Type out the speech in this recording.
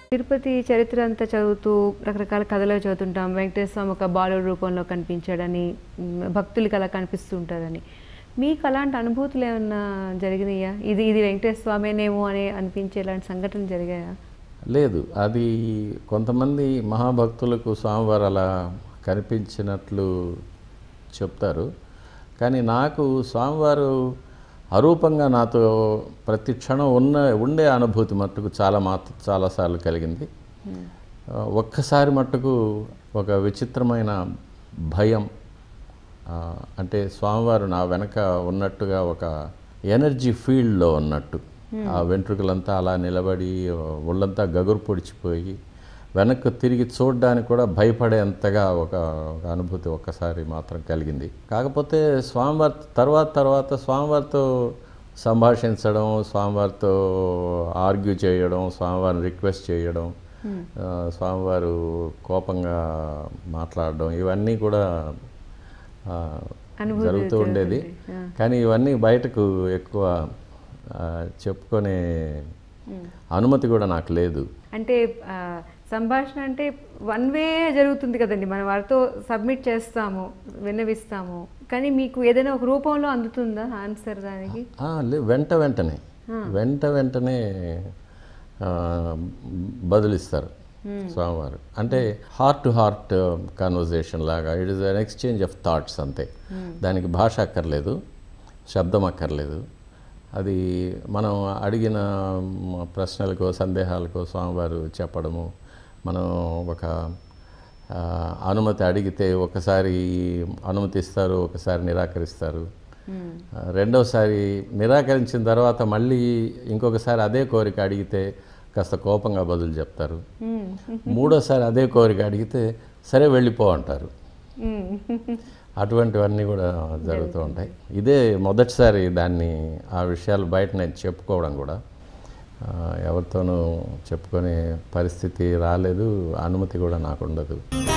తిరుపతి చరిత్ర అంతా చదువుతూ రకరకాల కథలు చదువుతుంటాం వెంకటేశ్వర స్వామి ఒక బాలుడు రూపంలో కనిపించాడని మ్, భక్తులకి అలా కనిపిస్తూ ఉంటుందని మీకు అలాంటి అనుభూతులు ఏమన్నా జరిగినాయా ఇది ఇది వెంకటేశ్వర స్వామినేమో అని అనిపించే ఇలాంటి సంఘటనలు జరిగాయా లేదు అది కొంతమంది మహాభక్తులకు స్వామివారు అలా కనిపించినట్లు చెప్తారు కానీ నాకు స్వామివారు అరూపంగా నాతో ప్రతి క్షణం ఉన్న ఉండే అనుభూతి మట్టుకు చాలా మాత్ చాలాసార్లు కలిగింది ఆ, ఒక్కసారి మట్టుకు ఒక విచిత్రమైన భయం ఆ, అంటే స్వామివారు నా వెనక ఉన్నట్టుగా ఒక ఎనర్జీ ఫీల్డ్లో ఉన్నట్టు ఆ వెంట్రుకలంతా అలా నిలబడి ఒళ్ళంతా గగురు పొడిచిపోయి వెనక్కు తిరిగి చూడడానికి కూడా భయపడేంతగా ఒక ఒక అనుభూతి ఒక్కసారి మాత్రం కలిగింది కాకపోతే స్వామివారి తర్వాత తర్వాత స్వామివారితో సంభాషించడం స్వామివారితో ఆర్గ్యూ చేయడం స్వామివారిని రిక్వెస్ట్ చేయడం ఆ, స్వామివారు కోపంగా మాట్లాడడం ఇవన్నీ కూడా ఆ, అనుభూతి జరుగుతూ ఉండేది జరుగుతుంది. కానీ ఇవన్నీ బయటకు ఎక్కువ ఆ, చెప్పుకునే అనుమతి కూడా నాకు లేదు అంటే ఆ, సంభాషణ అంటే వన్ వే జరుగుతుంది కదండి మనం వారితో సబ్మిట్ చేస్తాము విన్నవిస్తాము కానీ మీకు ఏదైనా ఒక రూపంలో అందుతుందా ఆన్సర్ దానికి ఆ, లే- వెంట వెంటనే వెంట వెంటనే ఆ, బదులిస్తారు స్వామివారు అంటే హార్ట్ టు హార్ట్ కాన్వర్జేషన్ లాగా it is an exchange of thoughts అంతే దానికి భాష అక్కర్లేదు శబ్దం అక్కర్లేదు అది మనం అడిగిన మ, ప్రశ్నలకో సందేహాలకో స్వామివారు చెప్పడము మనం ఒక ఆ, అనుమతి అడిగితే ఒకసారి అనుమతి ఇస్తారు ఒకసారి నిరాకరిస్తారు ఆ, రెండవసారి నిరాకరించిన తర్వాత మళ్ళీ ఇంకొకసారి అదే కోరిక అడిగితే కాస్త కోపంగా బదులు చెప్తారు మూడోసారి అదే కోరిక అడిగితే సరే వెళ్ళిపో అంటారు అటువంటివన్నీ కూడా జరుగుతూ ఉంటాయి ఇదే మొదటిసారి దాన్ని ఆ విషయాలు బయట నేను చెప్పుకోవడం కూడా ఆ, ఎవరితోనూ చెప్పుకునే పరిస్థితి రాలేదు అనుమతి కూడా నాకు ఉండదు